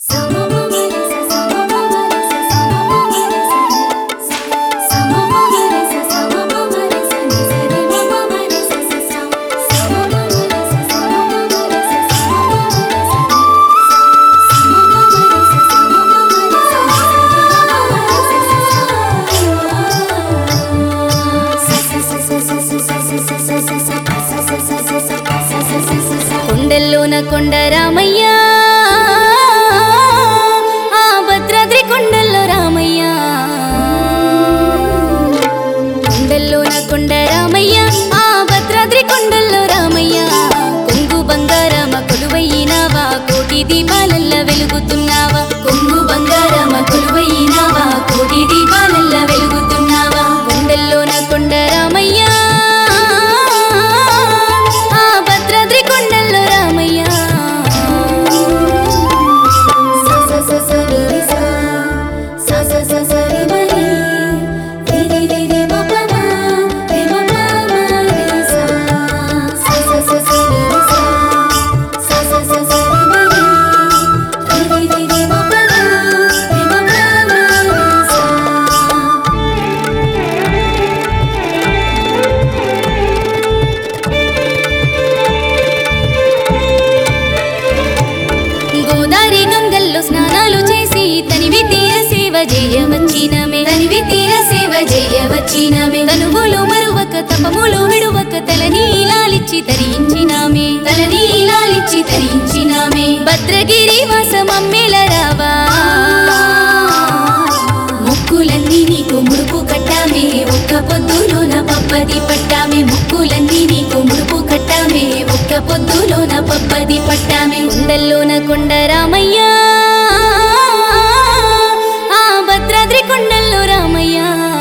కొండల్లోన కొండ రామయ్య ఆ భద్రాద్రి కొండల్లో రామయ్య కొండల్లోన కొండ రామయ్య ఆ భద్రాద్రి కొండల్లో రామయ్య కొంగు బంగారమ కొలువయ్యినావా కోటి దీపాలల్ల వెలుగుతున్నావా కొంగు బంగారమ కొలువయ్యినావా కోటి దీపాలల్ల వెలుగుతున్నావా కొండల్లోన కొండ రామయ్య ఆ భద్రాద్రి కొండల్లో రామయ్య గోదారి గంగల్లో స్నానాలు చేసి తనివి తీర సేవ చేయవచ్చినమే తనివి తీర సేవ చేయవచ్చినమే తనువులు మరువక తపములు విడువక తలనీలాలిచ్చి తరించినామే తలనీలాలిచ్చి తరించినామే భద్రగిరి వాసమమ్మేల రావా ముక్కులన్నీ నీకు ముడుపు కట్టామే ఒక్క పొద్దులోన పప్పది పట్టామే ముక్కులన్నీ నీకు ముడుపు కట్టామే ఒక్క పొద్దులోన పప్పది పట్టామే కొండల్లోన కొండ రామయ్య ఆ భద్రాద్రి కొండల్లో రామయ్య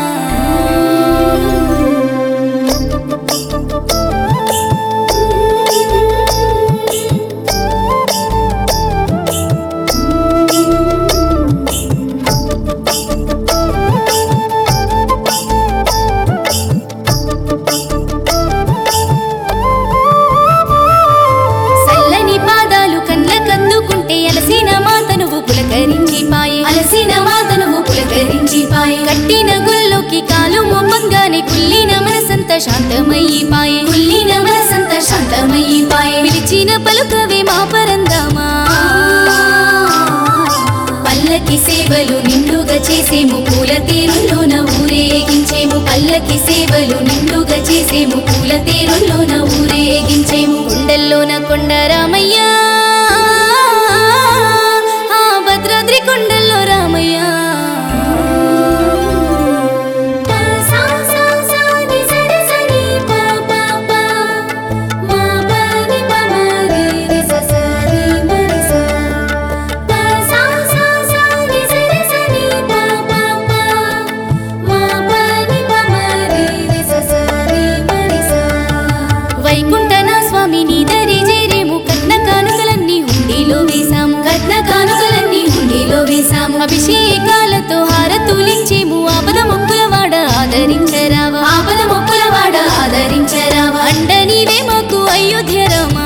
సల్లని పాదాలు కళ్ళ కందుకుంటే అలసిన మాతనువు పులకరించి పాయే అలసిన మాతనువు పులకరించి పాయే కట్టిన గుల్లోకి కాలు మొమ్మంగానే కుల్లిన మనసంత శాంతమయ్యి పాయే కుల్లిన మనసంత శాంతమయ్యి పాయే పిలిచిన పలుకవే మా పరందామా పల్లకి సేవలు నిండుగా చేసేము పూల తేరులోన ఊరేగించేము పల్లకి సేవలు నిండుగా చేసేము పూల తేరులోన ఊరేగించేము కొండల్లోన కొండ రామయ్య ఆ భద్రాద్రి కొండల్లో రామయ్య వైకుంఠన స్వామిని దరి చేరేము కట్న కానుకలన్నీ హుండీలో వేశాము కట్న కానుకలన్నీ హుండీలో వేశాము అభిషేకాలతో హారతులించేము ఆపద మొక్కుల వాడ ఆదరించరావా ఆపద మొక్కుల వాడ ఆదరించరావా అండ నీవే మాకు అయోధ్య రామా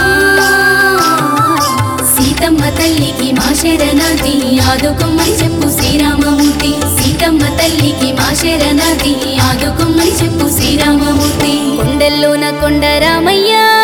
సీతమ్మ తల్లికి మా శరణాది ఆదుకొమ్మని చెప్పు శ్రీరామమూర్తి సీతమ్మ తల్లికి మా శరణాది ఆదుకొమ్మని చెప్పు శ్రీరామమూర్తి కొండల్లోన కొండ రామయ్య